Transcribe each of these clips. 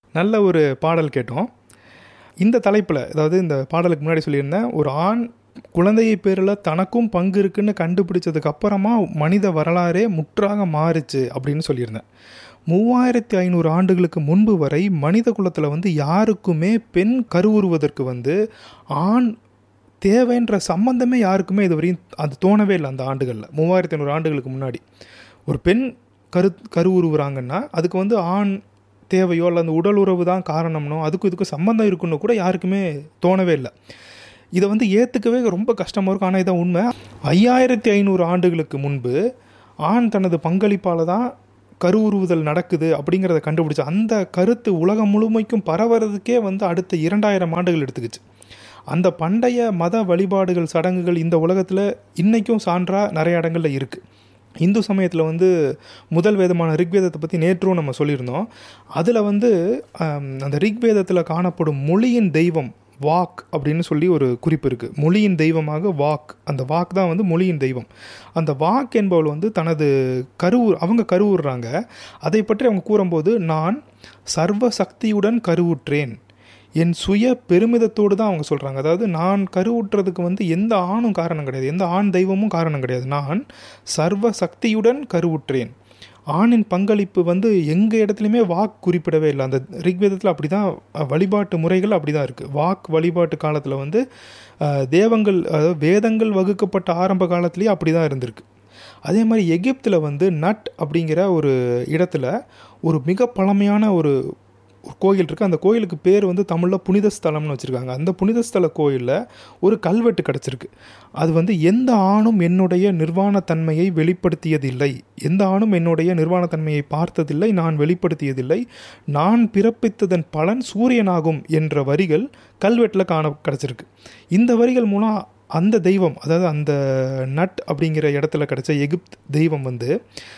நல்ல ஒரு பாடல் கேட்டோம் இந்த தலைப்பில் அதாவது இந்த பாடலுக்கு முன்னாடி சொல்லியிருந்தேன் ஒரு ஆண் குழந்தையை பேரில் தனக்கும் பங்கு இருக்குன்னு கண்டுபிடிச்சதுக்கு அப்புறமா மனித வரலாறே முற்றாக மாறுச்சு அப்படின்னு சொல்லியிருந்தேன் மூவாயிரத்தி ஐநூறு ஆண்டுகளுக்கு முன்பு வரை மனித குலத்தில் வந்து யாருக்குமே பெண் கருவுறுவதற்கு வந்து ஆண் தேவைன்ற சம்பந்தமே யாருக்குமே இது வரையும் அது தோணவே இல்லை அந்த ஆண்டுகளில் மூவாயிரத்தி ஐநூறு ஆண்டுகளுக்கு முன்னாடி ஒரு பெண் கரு கருவுருவுறாங்கன்னா அதுக்கு வந்து ஆண் தேவையோ இல்லை அந்த உடல் உறவு தான் காரணம்னோ அதுக்கும் இதுக்கும் சம்மந்தம் இருக்குன்னு கூட யாருக்குமே தோணவே இல்லை இதை வந்து ஏற்றுக்கவே ரொம்ப கஷ்டமாக இருக்கும் ஆனால் இதான் உண்மை ஐயாயிரத்தி ஐநூறு ஆண்டுகளுக்கு முன்பு ஆண் தனது பங்களிப்பால் தான் கருவுருவுதல் நடக்குது அப்படிங்கிறத கண்டுபிடிச்ச அந்த கருத்து உலகம் முழுமைக்கும் பரவுறதுக்கே வந்து அடுத்த இரண்டாயிரம் ஆண்டுகள் எடுத்துக்கிச்சு அந்த பண்டைய மத வழிபாடுகள் சடங்குகள் இந்த உலகத்தில் இன்றைக்கும் சான்றாக நிறைய இடங்களில் இருக்குது இந்து சமயத்தில் வந்து முதல் வேதமான ரிக்வேதத்தை பற்றி நேற்றும் நம்ம சொல்லியிருந்தோம் அதில் வந்து அந்த ரிக்வேதத்தில் காணப்படும் மொழியின் தெய்வம் வாக் அப்படின்னு சொல்லி ஒரு குறிப்பு இருக்குது மொழியின் தெய்வமாக வாக் அந்த வாக் தான் வந்து மொழியின் தெய்வம் அந்த வாக் என்பவள் வந்து தனது கருவூர் அவங்க கருவுறாங்க அதை பற்றி அவங்க கூறும்போது நான் சர்வ சக்தியுடன் கருவுற்றேன் என் சுய பெருமிதத்தோடு தான் அவங்க சொல்கிறாங்க அதாவது நான் கருவுற்றதுக்கு வந்து எந்த ஆணும் காரணம் கிடையாது எந்த ஆண் தெய்வமும் காரணம் கிடையாது நான் சர்வ சக்தியுடன் கருவுற்றேன் ஆணின் பங்களிப்பு வந்து எங்கள் இடத்துலையுமே வாக் குறிப்பிடவே இல்லை அந்த ரிக்வேதத்தில் அப்படி தான் வழிபாட்டு முறைகள் அப்படி தான் இருக்குது வாக் வழிபாட்டு காலத்தில் வந்து தேவங்கள் அதாவது வேதங்கள் வகுக்கப்பட்ட ஆரம்ப காலத்துலேயே அப்படி தான் இருந்திருக்கு அதே மாதிரி எகிப்தில் வந்து நட் அப்படிங்கிற ஒரு இடத்துல ஒரு மிக பழமையான ஒரு ஒரு கோயில் இருக்குது அந்த கோயிலுக்கு பேர் வந்து தமிழில் புனித ஸ்தலம்னு வச்சுருக்காங்க அந்த புனித ஸ்தல கோயிலில் ஒரு கல்வெட்டு கிடச்சிருக்கு அது வந்து எந்த ஆணும் என்னுடைய நிர்வாணத்தன்மையை வெளிப்படுத்தியதில்லை எந்த ஆணும் என்னுடைய நிர்வாணத்தன்மையை பார்த்ததில்லை நான் வெளிப்படுத்தியதில்லை நான் பிறப்பித்ததன் பலன் சூரியனாகும் என்ற வரிகள் கல்வெட்டில் காண கிடச்சிருக்கு இந்த வரிகள் மூலம் அந்த தெய்வம் அதாவது அந்த நட் அப்படிங்கிற இடத்துல கிடச்ச எகிப்த் தெய்வம் வந்து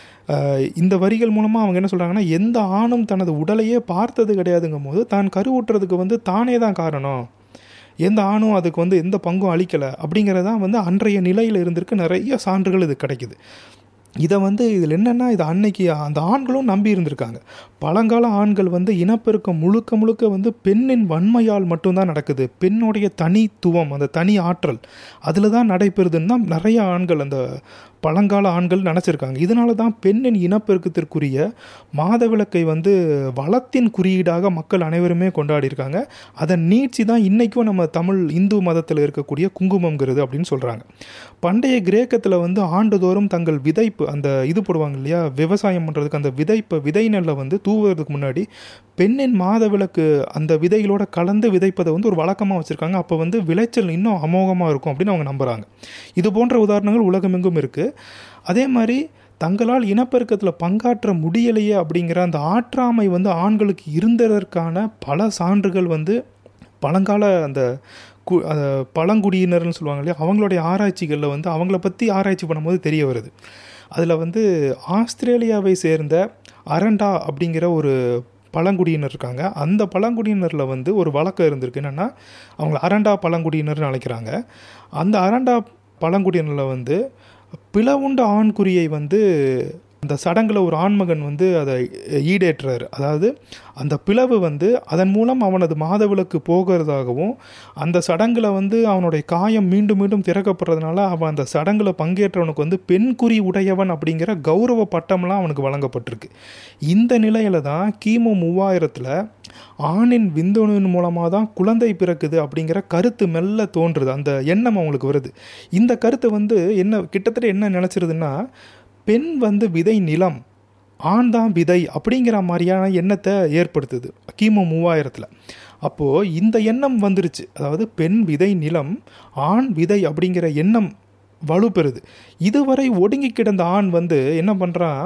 இந்த வரிகள் மூலமாக அவங்க என்ன சொல்கிறாங்கன்னா எந்த ஆணும் தனது உடலையே பார்த்தது கிடையாதுங்கும் போது தான் கருவுட்டுறதுக்கு வந்து தானே தான் காரணம் எந்த ஆணும் அதுக்கு வந்து எந்த பங்கும் அளிக்கலை அப்படிங்கிறதான் வந்து அன்றைய நிலையில் இருந்திருக்கு நிறைய சான்றுகள் இது கிடைக்குது இதை வந்து இதில் என்னென்னா இது அன்னைக்கு அந்த ஆண்களும் நம்பி இருந்திருக்காங்க பழங்கால ஆண்கள் வந்து இனப்பெருக்கம் முழுக்க முழுக்க வந்து பெண்ணின் வன்மையால் மட்டும்தான் நடக்குது பெண்ணுடைய தனித்துவம் அந்த தனி ஆற்றல் அதில் தான் நடைபெறுதுன்னு தான் நிறைய ஆண்கள் அந்த பழங்கால ஆண்கள் நினச்சிருக்காங்க இதனால தான் பெண்ணின் இனப்பெருக்கத்திற்குரிய மாதவிளக்கை வந்து வளத்தின் குறியீடாக மக்கள் அனைவருமே கொண்டாடியிருக்காங்க அதன் நீட்சி தான் இன்றைக்கும் நம்ம தமிழ் இந்து மதத்தில் இருக்கக்கூடிய குங்குமங்கிறது அப்படின்னு சொல்கிறாங்க பண்டைய கிரேக்கத்தில் வந்து ஆண்டுதோறும் தங்கள் விதைப்பு அந்த இது போடுவாங்க இல்லையா விவசாயம் பண்ணுறதுக்கு அந்த விதைப்பை விதை நெல்லை வந்து தூவுறதுக்கு முன்னாடி பெண்ணின் மாதவிளக்கு அந்த விதைகளோட கலந்து விதைப்பதை வந்து ஒரு வழக்கமாக வச்சுருக்காங்க அப்போ வந்து விளைச்சல் இன்னும் அமோகமாக இருக்கும் அப்படின்னு அவங்க நம்புகிறாங்க இது போன்ற உதாரணங்கள் உலகமெங்கும் இருக்குது அதே மாதிரி தங்களால் இனப்பெருக்கத்தில் பங்காற்ற முடியலையே அப்படிங்கிற அந்த ஆற்றாமை வந்து ஆண்களுக்கு இருந்ததற்கான பல சான்றுகள் வந்து பழங்கால அந்த கு பழங்குடியினர்னு சொல்லுவாங்க இல்லையா அவங்களுடைய ஆராய்ச்சிகளில் வந்து அவங்கள பற்றி ஆராய்ச்சி பண்ணும்போது தெரிய வருது அதில் வந்து ஆஸ்திரேலியாவை சேர்ந்த அரண்டா அப்படிங்கிற ஒரு பழங்குடியினர் இருக்காங்க அந்த பழங்குடியினரில் வந்து ஒரு வழக்கம் இருந்திருக்கு என்னென்னா அவங்கள அரண்டா பழங்குடியினர்னு அழைக்கிறாங்க அந்த அரண்டா பழங்குடியினரில் வந்து பிளவுண்ட ஆண்குறியை வந்து அந்த சடங்கில் ஒரு ஆண்மகன் வந்து அதை ஈடேற்றுறாரு அதாவது அந்த பிளவு வந்து அதன் மூலம் அவனது மாதவிளக்கு போகிறதாகவும் அந்த சடங்கில் வந்து அவனுடைய காயம் மீண்டும் மீண்டும் திறக்கப்படுறதுனால அவன் அந்த சடங்கில் பங்கேற்றவனுக்கு வந்து பெண் குறி உடையவன் அப்படிங்கிற கௌரவ பட்டம்லாம் அவனுக்கு வழங்கப்பட்டிருக்கு இந்த நிலையில தான் கிமு மூவாயிரத்தில் ஆணின் விந்தணுவின் மூலமாக தான் குழந்தை பிறக்குது அப்படிங்கிற கருத்து மெல்ல தோன்றுது அந்த எண்ணம் அவங்களுக்கு வருது இந்த கருத்தை வந்து என்ன கிட்டத்தட்ட என்ன நினச்சிருதுன்னா பெண் வந்து விதை நிலம் ஆண் தான் விதை அப்படிங்கிற மாதிரியான எண்ணத்தை ஏற்படுத்துது கிமு மூவாயிரத்தில் அப்போது இந்த எண்ணம் வந்துருச்சு அதாவது பெண் விதை நிலம் ஆண் விதை அப்படிங்கிற எண்ணம் வலுப்பெறுது இதுவரை ஒடுங்கி கிடந்த ஆண் வந்து என்ன பண்ணுறான்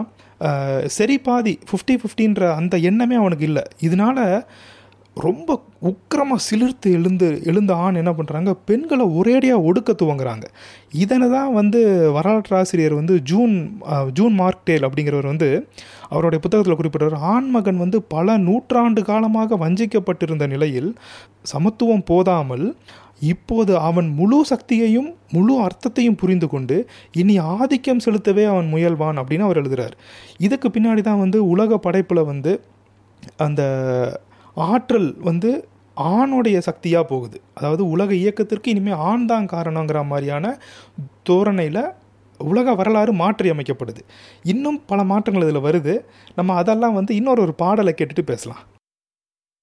சரி பாதி ஃபிஃப்டி ஃபிஃப்டின்ற அந்த எண்ணமே அவனுக்கு இல்லை இதனால ரொம்ப உக்கிரமாக சிலிர்த்து எழுந்து எழுந்த ஆண் என்ன பண்ணுறாங்க பெண்களை ஒரேடியாக ஒடுக்க துவங்குறாங்க இதனை தான் வந்து வரலாற்று ஆசிரியர் வந்து ஜூன் ஜூன் மார்க் டேல் அப்படிங்கிறவர் வந்து அவருடைய புத்தகத்தில் குறிப்பிட்டார் ஆண்மகன் வந்து பல நூற்றாண்டு காலமாக வஞ்சிக்கப்பட்டிருந்த நிலையில் சமத்துவம் போதாமல் இப்போது அவன் முழு சக்தியையும் முழு அர்த்தத்தையும் புரிந்து கொண்டு இனி ஆதிக்கம் செலுத்தவே அவன் முயல்வான் அப்படின்னு அவர் எழுதுகிறார் இதுக்கு பின்னாடி தான் வந்து உலக படைப்பில் வந்து அந்த ஆற்றல் வந்து ஆணுடைய சக்தியாக போகுது அதாவது உலக இயக்கத்திற்கு இனிமேல் ஆண் தான் காரணங்கிற மாதிரியான தோரணையில் உலக வரலாறு மாற்றி அமைக்கப்படுது இன்னும் பல மாற்றங்கள் இதில் வருது நம்ம அதெல்லாம் வந்து இன்னொரு ஒரு பாடலை கேட்டுட்டு பேசலாம்